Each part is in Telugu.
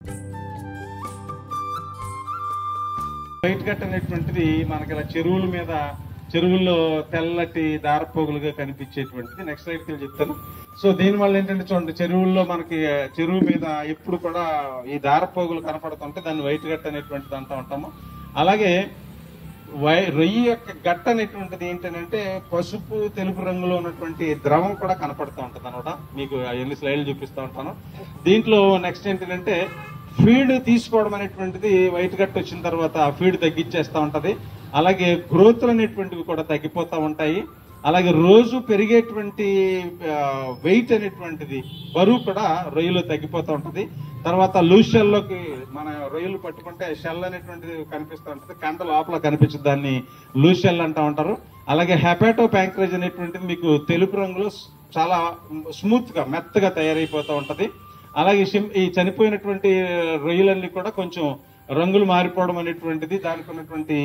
వైట్ గట్ అనేటువంటిది మనకి ఇలా చెరువుల మీద చెరువుల్లో తెల్లటి దారపోగులుగా కనిపించేటువంటిది నెక్స్ట్ స్లైడ్కి వెళ్ళి చెప్తాను సో దీని వల్ల ఏంటంటే చూడండి చెరువుల్లో మనకి చెరువు మీద ఎప్పుడు కూడా ఈ దారపోగులు కనపడుతుంటే దాన్ని వైట్ గట్ అనేటువంటిది అంటూ ఉంటాము అలాగే వై రొయ్యి యొక్క గట్ట అనేటువంటిది ఏంటంటే పసుపు తెలుపు రంగులో ఉన్నటువంటి ద్రవం కూడా కనపడుతూ ఉంటుంది అనమాట మీకు ఎన్ని స్లైడ్లు చూపిస్తూ ఉంటాను దీంట్లో నెక్స్ట్ ఏంటంటే ఫీడ్ తీసుకోవడం అనేటువంటిది వైట్ గట్ వచ్చిన తర్వాత ఆ ఫీడ్ తగ్గించేస్తూ ఉంటది అలాగే గ్రోత్లు అనేటువంటివి కూడా తగ్గిపోతూ ఉంటాయి అలాగే రోజు పెరిగేటువంటి వెయిట్ అనేటువంటిది బరువు కూడా రొయ్యలో తగ్గిపోతూ ఉంటది తర్వాత లూజ్ షెల్లోకి మన రొయ్యలు పట్టుకుంటే షెల్ అనేటువంటిది కనిపిస్తూ ఉంటది కంట లోపల కనిపించదు దాన్ని లూజ్ షెల్ అంటూ ఉంటారు అలాగే హెపాటో ప్యాంక్రేజ్ అనేటువంటిది మీకు తెలుపు రంగులో చాలా స్మూత్ గా మెత్తగా తయారైపోతూ ఉంటది అలాగే షిమ్- ఈ చనిపోయినటువంటి రొయ్యలన్నీ కూడా కొంచెం రంగులు మారిపోవడం అనేటువంటిది దానికి ఉన్నటువంటి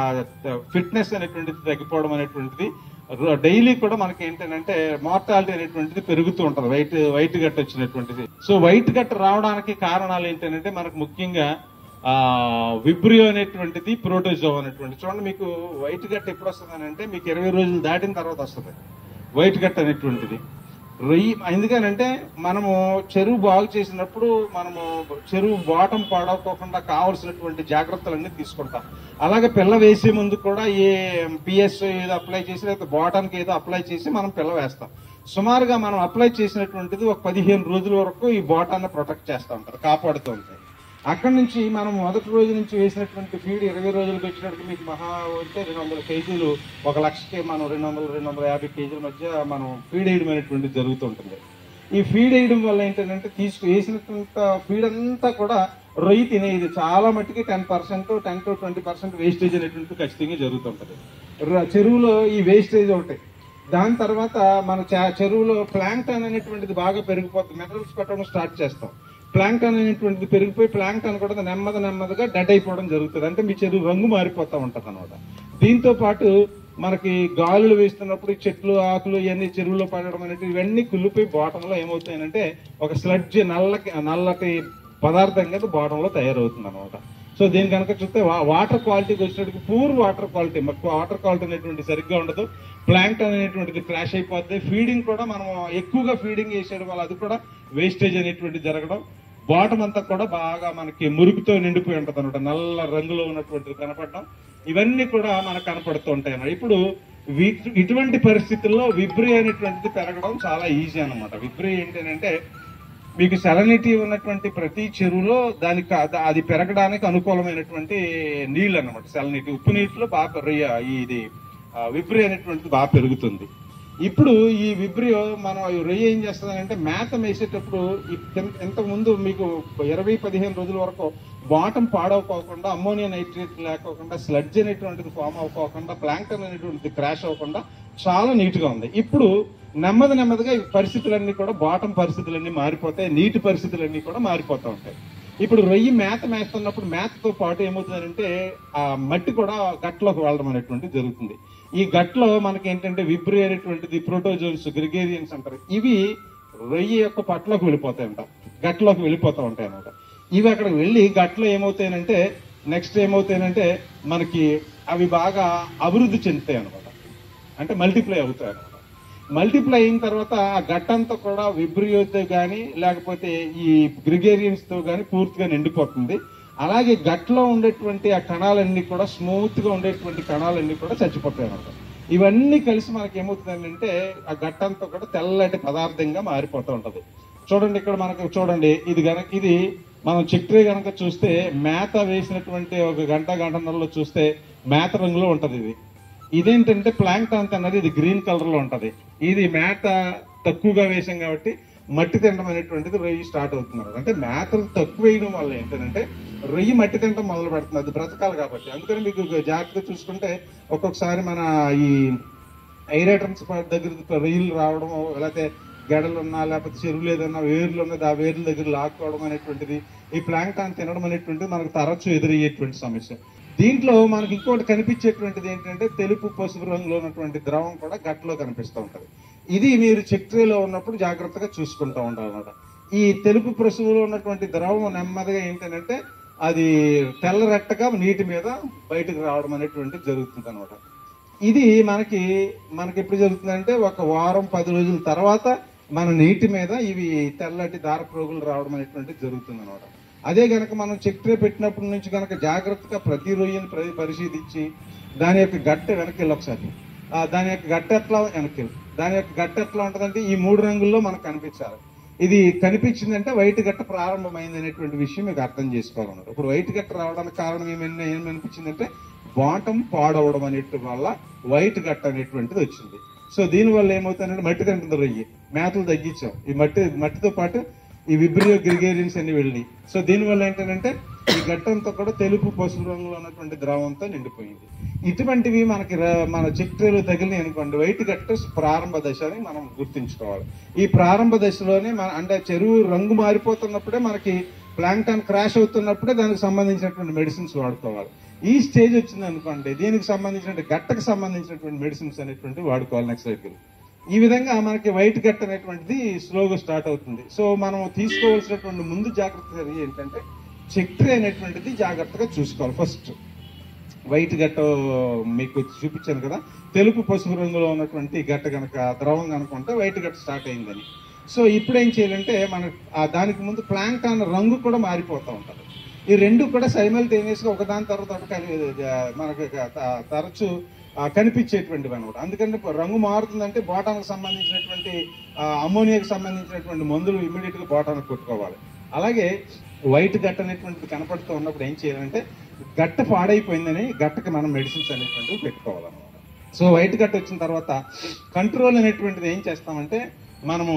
ఫిట్నెస్ అనేటువంటిది తగ్గిపోవడం అనేటువంటిది డైలీ కూడా మనకి ఏంటంటే మార్టాలిటీ అనేటువంటిది పెరుగుతూ ఉంటది వైట్ వైట్ గట్ వచ్చినటువంటిది సో వైట్ గట్ రావడానికి కారణాలు ఏంటంటే మనకు ముఖ్యంగా ఆ విబ్రియో అనేటువంటిది ప్రోటోజో అనేటువంటి చూడండి మీకు వైట్ గట్ ఎప్పుడు వస్తుంది అంటే మీకు ఇరవై రోజులు దాటిన తర్వాత వస్తుంది వైట్ గట్ అనేటువంటిది రొయ్యి ఎందుకనంటే మనము చెరువు బాగు చేసినప్పుడు మనము చెరువు బాటం పాడవకోకుండా కావాల్సినటువంటి జాగ్రత్తలన్నీ తీసుకుంటాం అలాగే పిల్ల వేసే ముందు కూడా ఏ పిఎస్ ఏదో అప్లై చేసి లేకపోతే బాటానికి ఏదో అప్లై చేసి మనం పిల్ల వేస్తాం సుమారుగా మనం అప్లై చేసినటువంటిది ఒక పదిహేను రోజుల వరకు ఈ బాటాన్ని ప్రొటెక్ట్ చేస్తూ ఉంటారు కాపాడుతూ ఉంటాయి అక్కడి నుంచి మనం మొదటి రోజు నుంచి వేసినటువంటి ఫీడ్ ఇరవై రోజులకు వచ్చినట్టు మీకు మహా అంటే రెండు వందల కేజీలు ఒక లక్షకి మనం రెండు వందల రెండు వందల యాభై కేజీల మధ్య మనం ఫీడ్ వేయడం అనేటువంటిది జరుగుతుంటుంది ఈ ఫీడ్ వేయడం వల్ల ఏంటంటే తీసుకు వేసినటువంటి ఫీడ్ అంతా కూడా రొయ్యి తినేది చాలా మట్టుకి ten percent ten to twenty percent wastage అనేటువంటిది ఖచ్చితంగా జరుగుతుంటది ర- చెరువులో ఈ వేస్టేజ్ ఒకటి దాని తర్వాత మన చ- చెరువులో ప్లాంక్టన్ అనేటువంటిది బాగా పెరిగిపోతుంది మినరల్స్ పెట్టడం స్టార్ట్ చేస్తాం ప్లాంక్టన్ అనేటువంటిది పెరిగిపోయి ప్లాంక్టన్ కూడా నెమ్మది నెమ్మదిగా డెడ్ అయిపోవడం జరుగుతుంది అంటే మీ చెరువు రంగు మారిపోతా ఉంటది అనమాట దీంతో పాటు మనకి గాలులు వేస్తున్నప్పుడు ఈ చెట్లు ఆకులు ఇవన్నీ చెరువులో పడడం అనేది ఇవన్నీ కుళ్ళిపోయి బాటంలో ఏమవుతాయంటే ఒక స్లడ్జ్ నల్లకి నల్లటి పదార్థం కింద బాటంలో తయారవుతుంది అనమాట సో దీని కనుక చూస్తే వా- వాటర్ క్వాలిటీకి వచ్చినట్టుగా పూర్ వాటర్ క్వాలిటీ మాకు వాటర్ క్వాలిటీ అనేటువంటి సరిగ్గా ఉండదు ప్లాంక్ అనేటువంటిది క్రాష్ అయిపోద్ది ఫీడింగ్ కూడా మనం ఎక్కువగా ఫీడింగ్ చేసేయడం వల్ల అది కూడా వేస్టేజ్ అనేటువంటి జరగడం బాటం అంతా కూడా బాగా మనకి మురుగుతో నిండిపోయి ఉంటది అనమాట నల్ల రంగులో ఉన్నటువంటిది కనపడడం ఇవన్నీ కూడా మనకు కనపడుతూ ఉంటాయి అన్నమాట ఇప్పుడు వీటి- ఇటువంటి పరిస్థితుల్లో విబ్రి అనేటువంటిది పెరగడం చాలా ఈజీ అన్నమాట విబ్రి ఏంటంటే మీకు సెలనిటీ ఉన్నటువంటి ప్రతి చెరువులో దానికి అద- అది పెరగడానికి అనుకూలమైనటువంటి నీళ్ళు అన్నమాట సెలనిటీ ఉప్పు నీటిలో బాగా పెరగ ఇది ఆ, విబ్రి అనేటువంటిది బాగా పెరుగుతుంది ఇప్పుడు ఈ విబ్రియో మనం ఈ రొయ్య ఏం చేస్తుందంటే మేత వేసేటప్పుడు ఈ కింద- ఇంతకు ముందు మీకు ఇరవై పదిహేను రోజుల వరకు బాటం పాడవకోకుండా అమ్మోనియా నైట్రేట్ లేకోకుండా స్లడ్జ్ అనేటువంటిది ఫామ్ అవ్వకోకుండా ప్లాంక్టన్ అనేటువంటిది క్రాష్ అవ్వకుండా చాలా నీట్ గా ఉంది ఇప్పుడు నెమ్మది నెమ్మదిగా ఈ పరిస్థితులన్నీ కూడా బాటం పరిస్థితులన్నీ మారిపోతాయి నీటి పరిస్థితులన్నీ కూడా మారిపోతూ ఉంటాయి ఇప్పుడు రొయ్యి మేత మేస్తున్నప్పుడు మేతతో పాటు ఏమవుతుందంటే ఆ మట్టి కూడా గట్లోకి వెళ్ళడం అనేటువంటిది జరుగుతుంది ఈ గట్లో మనకి ఏంటంటే విబ్రి అనేటువంటిది ప్రోటోజోన్స్ గ్రిగేరియన్స్ అంటారు ఇవి రొయ్యి యొక్క పట్లోకి వెళ్ళిపోతాయి అంట గట్లోకి వెళ్ళిపోతూ ఉంటాయి అన్నమాట ఇవి అక్కడికి వెళ్ళి గట్లో ఏమవుతాయనంటే నెక్స్ట్ ఏమవుతాయనంటే మనకి అవి బాగా అభివృద్ధి చెందుతాయి అనమాట అంటే మల్టిప్లై అవుతాయి అనమాట మల్టిప్లై అయిన తర్వాత ఆ గట్టంతా కూడా విబ్రియోతో కానీ లేకపోతే ఈ గ్రిగేరియన్స్ తో కానీ పూర్తిగా నిండిపోతుంది అలాగే గట్లో ఉండేటువంటి ఆ కణాలన్నీ కూడా స్మూత్ గా ఉండేటువంటి కణాలన్నీ కూడా చచ్చిపోతాయి అనమాట ఇవన్నీ కలిసి మనకి ఏమవుతుందంటే ఆ గట్టంతా కూడా తెల్లటి పదార్థంగా మారిపోతూ ఉంటది చూడండి ఇక్కడ మనకు చూడండి ఇది గనక ఇది మనం చిక్ట్రీ గనక చూస్తే మేత వేసినటువంటి ఒక గంట గంటన్నరలో చూస్తే మేత రంగులో ఉంటది ఇది ఇదేంటంటే ప్లాంక్టాన్ అన్నది ఇది గ్రీన్ కలర్ లో ఉంటది ఇది మేత తక్కువగా వేసాం కాబట్టి మట్టి తినడం అనేటువంటిది రొయ్యి స్టార్ట్ అవుతున్నారు అంటే మేతలు తక్కువ వేయడం వల్ల ఏంటంటే రొయ్యి మట్టి తినడం మొదలు పెడుతుంది అది బ్రతకాలి కాబట్టి అందుకని మీకు జాగ్రత్తగా చూసుకుంటే ఒక్కొక్కసారి మన ఈ ఐరేటర్స్ దగ్గర రొయ్యలు రావడం లేకపోతే గడలు ఉన్నా లేకపోతే చెరువులు ఏదన్నా వేర్లు ఉన్నది ఆ వేర్ల దగ్గర లాక్కోవడం అనేటువంటిది ఈ ప్లాంక్టాన్ తినడం అనేటువంటిది మనకు తరచు ఎదురయ్యేటువంటి సమస్య దీంట్లో మనకి ఇంకోటి కనిపించేటువంటిది ఏంటంటే తెలుపు పసుపు రంగులో ఉన్నటువంటి ద్రవం కూడా గట్లో కనిపిస్తూ ఉంటది ఇది మీరు చెక్ ట్రేలో ఉన్నప్పుడు జాగ్రత్తగా చూసుకుంటూ ఉండాలన్నమాట ఈ తెలుపు ప్రసువులో ఉన్నటువంటి ద్రవం నెమ్మదిగా ఏంటంటే అది తెల్లరెట్టగా నీటి మీద బయటకు రావడం అనేటువంటి జరుగుతుంది అనమాట ఇది మనకి మనకి ఎప్పుడు జరుగుతుందంటే ఒక వారం పది రోజుల తర్వాత మన నీటి మీద ఇవి తెల్లటి దారప్రోగులు రావడం అనేటువంటిది జరుగుతుంది అనమాట అదే గనక మనం చెక్ ట్రే పెట్టినప్పటి నుంచి గనక జాగ్రత్తగా ప్రతి రొయ్యని ప్ర- పరిశీలించి దాని యొక్క గట్ట వెనక్కి వెళ్ళి ఒకసారి ఆ, దాని యొక్క గట్ట ఎట్లా వెనక్కి వెళ్ళి. దాని యొక్క గట్ట ఎట్లా ఉంటుందంటే ఈ మూడు రంగుల్లో మనకు కనిపించాలి ఇది కనిపించిందంటే వైట్ గట్ట ప్రారంభమైంది అనేటువంటి విషయం మీకు అర్థం చేసుకోవాలన్నమాట ఇప్పుడు వైట్ గట్ట రావడానికి కారణం ఏమైనా ఏమనిపించిందంటే బాటం పాడవడం అనేటి వల్ల వైట్ గట్ట అనేటువంటిది వచ్చింది సో దీని వల్ల ఏమవుతుందంటే మట్టి తింటుంది రొయ్యి మేతలు తగ్గించాం ఈ మట్టి మట్టితో పాటు ఈ విబ్రియో గ్రిగేరియన్స్ అన్ని వెళ్ళి సో దీని వల్ల ఏంటంటే ఈ గట్టంతా కూడా తెలుపు పసుపు రంగులో ఉన్నటువంటి ద్రవంతో నిండిపోయింది ఇటువంటివి మనకి ర- మన చిట్రేలు తగిలినాయి అనుకోండి వైట్ గట్ట ప్రారంభ దశ అని మనం గుర్తుంచుకోవాలి ఈ ప్రారంభ దశలోనే మన అంటే చెరువు రంగు మారిపోతున్నప్పుడే మనకి ప్లాంక్టాన్ క్రాష్ అవుతున్నప్పుడే దానికి సంబంధించినటువంటి మెడిసిన్స్ వాడుకోవాలి ఈ స్టేజ్ వచ్చింది అనుకోండి దీనికి సంబంధించిన గట్టకు సంబంధించినటువంటి మెడిసిన్స్ అనేటువంటి వాడుకోవాలి నెక్స్ట్ సైకిల్ ఈ విధంగా మనకి వైట్ గట్ అనేటువంటిది స్లోగా స్టార్ట్ అవుతుంది సో మనం తీసుకోవాల్సినటువంటి ముందు జాగ్రత్త చర్య ఏంటంటే చక్కెర అనేటువంటిది జాగ్రత్తగా చూసుకోవాలి ఫస్ట్ వైట్ గట్ట మీకు చూపించాను కదా తెలుపు పసుపు రంగులో ఉన్నటువంటి గట్ట గనక ద్రవం కనుక ఉంటే వైట్ గట్ట స్టార్ట్ అయిందని సో ఇప్పుడు ఏం చేయాలంటే మన ఆ దానికి ముందు ప్లాంక్టాన్ రంగు కూడా మారిపోతూ ఉంటుంది ఈ రెండు కూడా సైమల్టేనియస్ గా ఒకదాని తర్వాత ఒకటి కలి- ఆ, మనకి త- తరచు ఆ, కనిపించేటువంటివి అనమాట అందుకంటే ఇప్పుడు రంగు మారుతుందంటే బోటానికి సంబంధించినటువంటి ఆ, అమ్మోనియాకి సంబంధించినటువంటి మందులు ఇమీడియట్ గా బోటానికి కొట్టుకోవాలి అలాగే వైట్ గట్ట అనేటువంటిది కనపడుతూ ఉన్నప్పుడు ఏం చేయాలంటే గట్ట పాడైపోయిందని గట్టకి మనం మెడిసిన్స్ అనేటువంటివి పెట్టుకోవాలన్నమాట సో వైట్ గట్ట వచ్చిన తర్వాత కంట్రోల్ అనేటువంటిది ఏం చేస్తామంటే మనము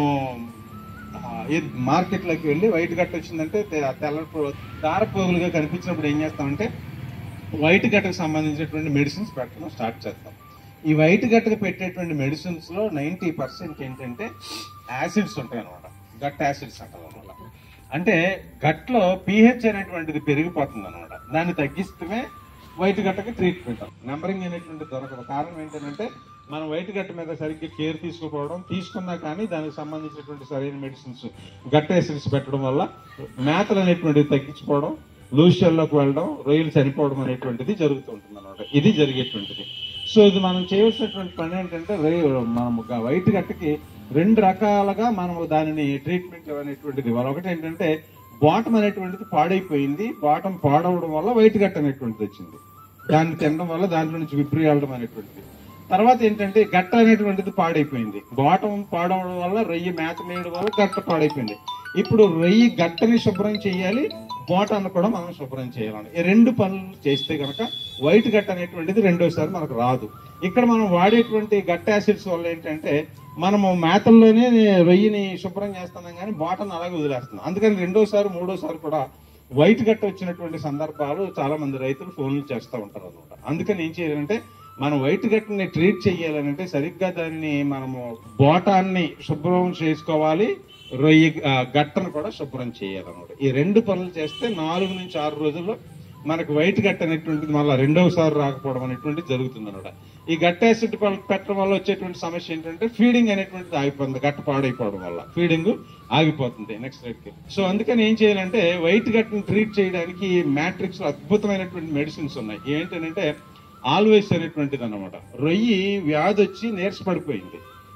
మార్కెట్ లోకి వెళ్ళి వైట్ గట్ట వచ్చిందంటే తె- తెల్ల పో- దారపోగులుగా కనిపించినప్పుడు ఏం చేస్తామంటే వైట్ గట్టకు సంబంధించినటువంటి మెడిసిన్స్ పెట్టడం స్టార్ట్ చేస్తాం ఈ వైట్ గట్టకు పెట్టేటువంటి మెడిసిన్స్ లో నైన్టీ పర్సెంట్ ఏంటంటే యాసిడ్స్ ఉంటాయి అనమాట గట్ యాసిడ్స్ అంటారు అనమాట అంటే గట్లో పిహెచ్ అనేటువంటిది పెరిగిపోతుంది అనమాట దాన్ని తగ్గిస్తే వైట్ గట్టకి ట్రీట్మెంట్ నెంబరింగ్ అనేటువంటి దొరకదు కారణం ఏంటంటే మనం వైట్ గట్ట మీద సరిగ్గా కేర్ తీసుకోకపోవడం తీసుకున్నా కానీ దానికి సంబంధించినటువంటి సరైన మెడిసిన్స్ గట్ట యాసిడ్స్ పెట్టడం వల్ల మేతలు అనేటువంటివి తగ్గించుకోవడం లూషియల్లోకి వెళ్ళడం రొయ్యలు చనిపోవడం అనేటువంటిది జరుగుతుంటుంది అనమాట ఇది జరిగేటువంటిది సో ఇది మనం చేయవలసినటువంటి పని ఏంటంటే రొయ్య- మనం ఒక వైట్ గట్టకి రెండు రకాలుగా మనం దానిని ట్రీట్మెంట్ అనేటువంటిది ఇవ్వాలి ఒకటి ఏంటంటే బాటం అనేటువంటిది పాడైపోయింది బాటం పాడవడం వల్ల వైట్ గట్ట అనేటువంటిది వచ్చింది దాన్ని తినడం వల్ల దాంట్లో నుంచి విప్రియాడడం అనేటువంటిది తర్వాత ఏంటంటే గట్ట అనేటువంటిది పాడైపోయింది బాటం పాడవడం వల్ల రొయ్యి మేత మేయడం వల్ల గట్ట పాడైపోయింది ఇప్పుడు రొయ్యి గట్టని శుభ్రం చేయాలి బోటాన్ని కూడా మనం శుభ్రం చేయాలి ఈ రెండు పనులు చేస్తే కనుక వైట్ గట్ట అనేటువంటిది రెండోసారి మనకు రాదు ఇక్కడ మనం వాడేటువంటి గట్ట యాసిడ్స్ వల్ల ఏంటంటే మనము మేతల్లోనే రొయ్యిని శుభ్రం చేస్తున్నాం కానీ బాటను అలాగే వదిలేస్తున్నాం అందుకని రెండోసారి మూడోసారి కూడా వైట్ గట్ట వచ్చినటువంటి సందర్భాలు చాలా మంది రైతులు ఫోన్లు చేస్తూ ఉంటారు అనమాట అందుకని ఏం చేయాలంటే మనం వైట్ గట్టని ట్రీట్ చేయాలంటే సరిగ్గా దాన్ని మనము బోటాన్ని శుభ్రం చేసుకోవాలి రొయ్యి ఆ, గట్టను కూడా శుభ్రం చేయాలన్నమాట ఈ రెండు పనులు చేస్తే నాలుగు నుంచి ఆరు రోజుల్లో మనకు వైట్ గట్ట అనేటువంటిది మళ్ళీ రెండవసారి రాకపోవడం అనేటువంటిది జరుగుతుంది అనమాట ఈ గట్ట యాసిడ్ ప- పెట్టడం వల్ల వచ్చేటువంటి సమస్య ఏంటంటే ఫీడింగ్ అనేటువంటిది ఆగిపోతుంది గట్ట పాడైపోవడం వల్ల ఫీడింగ్ ఆగిపోతుంది నెక్స్ట్ రేట్ కి సో అందుకని ఏం చేయాలంటే వైట్ గట్టను ట్రీట్ చేయడానికి మ్యాట్రిక్స్ లో అద్భుతమైనటువంటి మెడిసిన్స్ ఉన్నాయి ఏంటంటే ఆల్వేస్ అనేటువంటిది అనమాట రొయ్యి వ్యాధి వచ్చి నీరసపడిపోయింది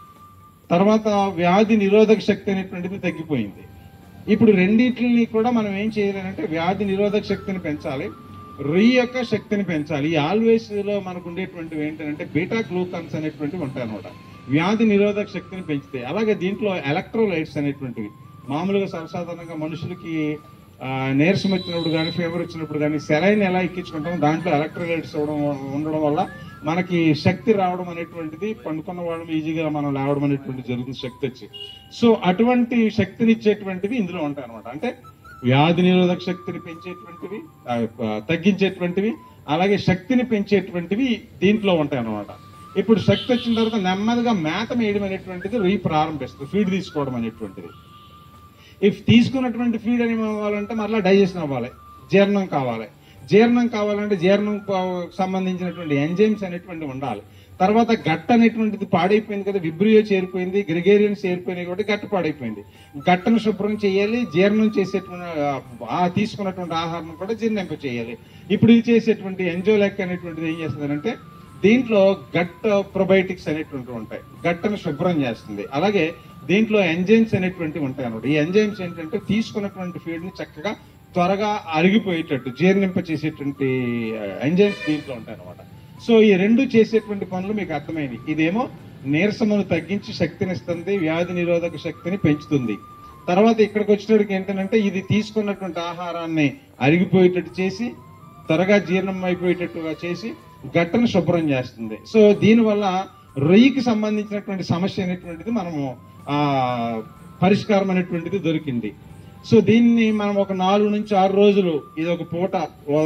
తర్వాత వ్యాధి నిరోధక శక్తి అనేటువంటిది తగ్గిపోయింది ఇప్పుడు రెండింటిని కూడా మనం ఏం చేయాలంటే వ్యాధి నిరోధక శక్తిని పెంచాలి రొయ్యి యొక్క శక్తిని పెంచాలి ఈ ఆల్వేస్ లో మనకు ఉండేటువంటివి ఏంటంటే బీటా గ్లూకాన్స్ అనేటువంటివి ఉంటాయి అనమాట వ్యాధి నిరోధక శక్తిని పెంచుతాయి అలాగే దీంట్లో ఎలక్ట్రోలైట్స్ అనేటువంటివి మామూలుగా సర్వసాధారణంగా మనుషులకి ఆ, నీరసం వచ్చినప్పుడు కానీ ఫీవర్ వచ్చినప్పుడు కానీ సెలైన్ ఎలా ఎక్కించుకుంటాం దాంట్లో ఎలక్ట్రోలైట్స్ ఇవ్వడం ఉండడం వల్ల మనకి శక్తి రావడం అనేటువంటిది పండుకున్న వాళ్ళం ఈజీగా మనం లేవడం అనేటువంటిది జరుగుతుంది శక్తి వచ్చి సో అటువంటి శక్తిని ఇచ్చేటువంటివి ఇందులో ఉంటాయి అనమాట అంటే వ్యాధి నిరోధక శక్తిని పెంచేటువంటివి ఆ, ఆ, తగ్గించేటువంటివి అలాగే శక్తిని పెంచేటువంటివి దీంట్లో ఉంటాయి అనమాట ఇప్పుడు శక్తి వచ్చిన తర్వాత నెమ్మదిగా మేత వేయడం అనేటువంటిది రొయ్యి ప్రారంభిస్తుంది ఫీడ్ తీసుకోవడం అనేటువంటిది ఇఫ్ తీసుకున్నటువంటి ఫీడ్ అని అవ్వాలంటే మరలా డైజెషన్ అవ్వాలి జీర్ణం కావాలి జీర్ణం కావాలంటే జీర్ణం కో- సంబంధించినటువంటి ఎంజైమ్స్ అనేటువంటి ఉండాలి తర్వాత గట్ట అనేటువంటిది పాడైపోయింది కదా విబ్రియో చేరిపోయింది గ్రిగేరియన్స్ చేరిపోయినాయి కాబట్టి గట్ట పాడైపోయింది గట్టను శుభ్రం చేయాలి జీర్ణం చేసేటువంటి ఆ, ఆ తీసుకున్నటువంటి ఆహారం కూడా జీర్ణింప చేయాలి ఇప్పుడు ఇది చేసేటువంటి ఎంజోలాక్ అనేటువంటిది ఏం చేస్తుందంటే దీంట్లో గట్ ప్రొబయోటిక్స్ అనేటువంటివి ఉంటాయి గట్టను శుభ్రం చేస్తుంది అలాగే దీంట్లో ఎంజైమ్స్ అనేటువంటివి ఉంటాయి అన్నమాట ఈ ఎంజైమ్స్ ఏంటంటే తీసుకున్నటువంటి ఫీడ్ ని చక్కగా త్వరగా అరిగిపోయేటట్టు జీర్ణింప చేసేటువంటి ఎంజైమ్స్ దీంట్లో ఉంటాయి అనమాట సో ఈ రెండు చేసేటువంటి పనులు మీకు అర్థమైనవి ఇదేమో నీరసమును తగ్గించి శక్తినిస్తుంది వ్యాధి నిరోధక శక్తిని పెంచుతుంది తర్వాత ఇక్కడికి వచ్చేటప్పటికి ఏంటంటే ఇది తీసుకున్నటువంటి ఆహారాన్ని అరిగిపోయేటట్టు చేసి త్వరగా జీర్ణం అయిపోయేటట్టుగా చేసి గట్టను శుభ్రం చేస్తుంది సో దీనివల్ల రొయ్యికి సంబంధించినటువంటి సమస్య అనేటువంటిది మనము ఆ పరిష్కారం అనేటువంటిది దొరికింది సో దీన్ని మనం ఒక నాలుగు నుంచి ఆరు రోజులు ఇది ఒక పూట ఓ,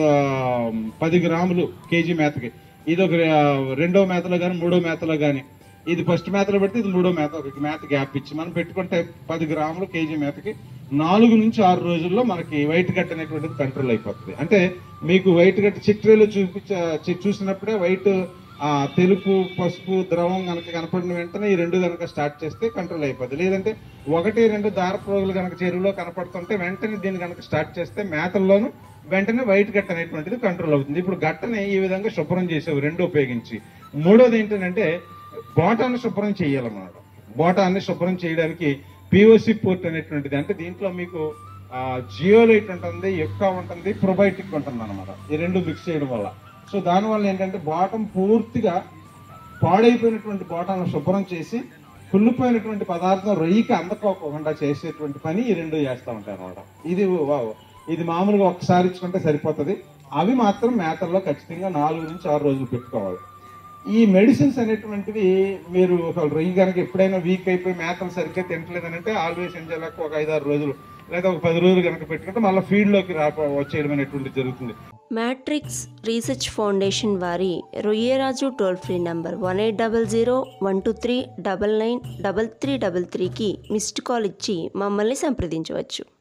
పది గ్రాములు కేజీ మేతకి ఇది ఒక ఆ, రెండో మేతలో కానీ మూడో మేతలో కానీ ఇది ఫస్ట్ మేతలో పెడితే ఇది మూడో మేత ఒక మేత గ్యాప్ ఇచ్చి మనం పెట్టుకుంటే పది గ్రాములు కేజీ మేతకి నాలుగు నుంచి ఆరు రోజుల్లో మనకి వైట్ గట్ అనేటువంటిది కంట్రోల్ అయిపోతుంది అంటే మీకు వైట్ గట్ చిట్రేలో చూపించ చి- చూసినప్పుడే వైట్ ఆ తెలుపు పసుపు ద్రవం కనుక కనపడిన వెంటనే ఈ రెండు కనుక స్టార్ట్ చేస్తే కంట్రోల్ అయిపోతుంది లేదంటే ఒకటి రెండు దారపురుగులు కనుక చెరువులో కనపడుతుంటే వెంటనే దీన్ని కనుక స్టార్ట్ చేస్తే మేతల్లోనూ వెంటనే వైట్ గట్ అనేటువంటిది కంట్రోల్ అవుతుంది ఇప్పుడు గట్టని ఈ విధంగా శుభ్రం చేసేవి రెండు ఉపయోగించి మూడోది ఏంటంటే బోటాన్ని శుభ్రం చేయాలన్నమాట బోటాన్ని శుభ్రం చేయడానికి పిఓసి పోర్ట్ అనేటువంటిది అంటే దీంట్లో మీకు జియోలైట్ ఉంటుంది ఎక్కువ ఉంటుంది ప్రొబయోటిక్ ఉంటుంది అనమాట ఈ రెండు మిక్స్ చేయడం వల్ల సో దానివల్ల ఏంటంటే బాటం పూర్తిగా పాడైపోయినటువంటి బాటాలను శుభ్రం చేసి కుళ్ళిపోయినటువంటి పదార్థం రొయ్యికి అందకోకుండా చేసేటువంటి పని ఈ రెండు చేస్తూ ఉంటాయి అనమాట ఇది వావ్. ఇది మామూలుగా ఒకసారి ఇచ్చుకుంటే సరిపోతుంది అవి మాత్రం మేతల్లో ఖచ్చితంగా నాలుగు నుంచి ఆరు రోజులు పెట్టుకోవాలి ఈ మెడిసిన్స్ అనేటువంటివి మీరు ఒక రొయ్యి కనుక ఎప్పుడైనా వీక్ అయిపోయి మేతలు సరిగ్గా తింటలేదని అంటే ఆల్వేస్ ఎంజాయ్లకు ఒక ఐదారు రోజులు లేదా ఒక పది రోజులు కనుక పెట్టుకుంటే మళ్ళీ ఫీల్డ్లోకి రా వచ్చేయడం అనేటువంటిది జరుగుతుంది మ్యాట్రిక్స్ రీసెర్చ్ ఫౌండేషన్ వారి Royyaraju toll free number one eight double zero one two three double nine double three double త్రీకి మిస్డ్ కాల్ ఇచ్చి మమ్మల్ని సంప్రదించవచ్చు